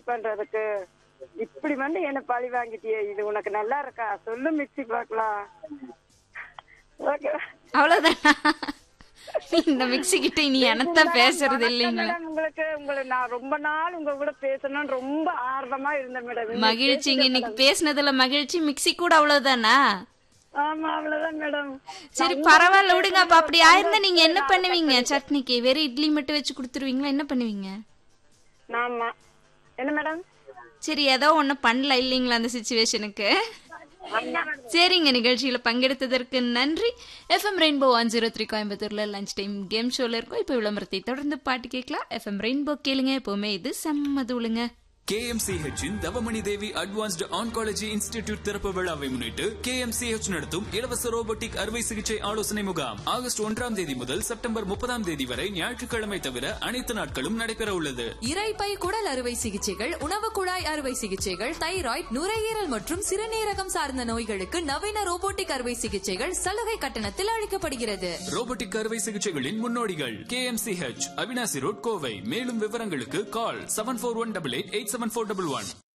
பண்றதுக்கு இப்படி வந்து என்ன பழி வாங்கிட்டியே இது உனக்கு நல்லா இருக்கா சொல்லு மிக்ஸி பார்க்கலாம் ஓகே அவ்வளவுதானா இந்த மிக்ஸி கிட்ட நீ என்னத்தான் பேசுறது இல்லைங்களா மேடம் உங்களுக்கு உங்களை நான் ரொம்ப நாள் உங்க கூட பேசணும்னு ரொம்ப ஆர்வமா இருந்தேன் மேடம் மகிழ்ச்சிங்க இன்னைக்கு பேசுனதுல மகிழ்ச்சி மிக்ஸி கூட அவ்வளவுதானா ஆமா அவ்வளவுதான் மேடம் சரி பரவாயில்ல விடுங்க அப்ப அப்படி ஆயிருந்தா நீங்க என்ன பண்ணுவீங்க சட்னிக்கு வெறும் இட்லி மட்டும் வச்சு கொடுத்துருவீங்களா என்ன பண்ணுவீங்க ஆமா என்ன மேடம் சரி ஏதோ ஒண்ணு பண்ணல இல்லைங்களா அந்த சுச்சுவேஷனுக்கு சரிங்க நிகழ்ச்சியில பங்கெடுத்ததற்கு நன்றி FM rainbow one zero three கோயம்புத்தூர்ல லஞ்ச் டைம் கேம் ஷோல இருக்கும் இப்போ விளம்பரத்தை தொடர்ந்து பாட்டு கேட்கலாம் எஃப்எம் ரெயின்போ கேளுங்க எப்பவுமே இது செம்மதுளுங்க KMCH இன் Thavamani Devi advanced oncology institute திறப்பு விழாவை முன்னிட்டு KMCH நடத்தும் இலவச ரோபோட்டிக் அறுவை சிகிச்சை ஆலோசனை முகாம் ஆகஸ்ட் ஒன்றாம் தேதி முதல் செப்டம்பர் முப்பதாம் தேதி வரை ஞாயிற்றுக்கிழமை தவிர அனைத்து நாட்களும் நடைபெற உள்ளது இரைப்பை குடல் அறுவை சிகிச்சைகள் உணவு குழாய் அறுவை சிகிச்சைகள் தைராய்டு நுரையீரல் மற்றும் சிறுநீரகம் சார்ந்த நோய்களுக்கு நவீன ரோபோட்டிக் அறுவை சிகிச்சைகள் சலுகை கட்டணத்தில் அளிக்கப்படுகிறது ரோபோட்டிக் அறுவை சிகிச்சைகளின் முன்னோடிகள் KMCH அவினாசி ரோட் கோவை மேலும் விவரங்களுக்கு call seven four one double eight eight seven four double one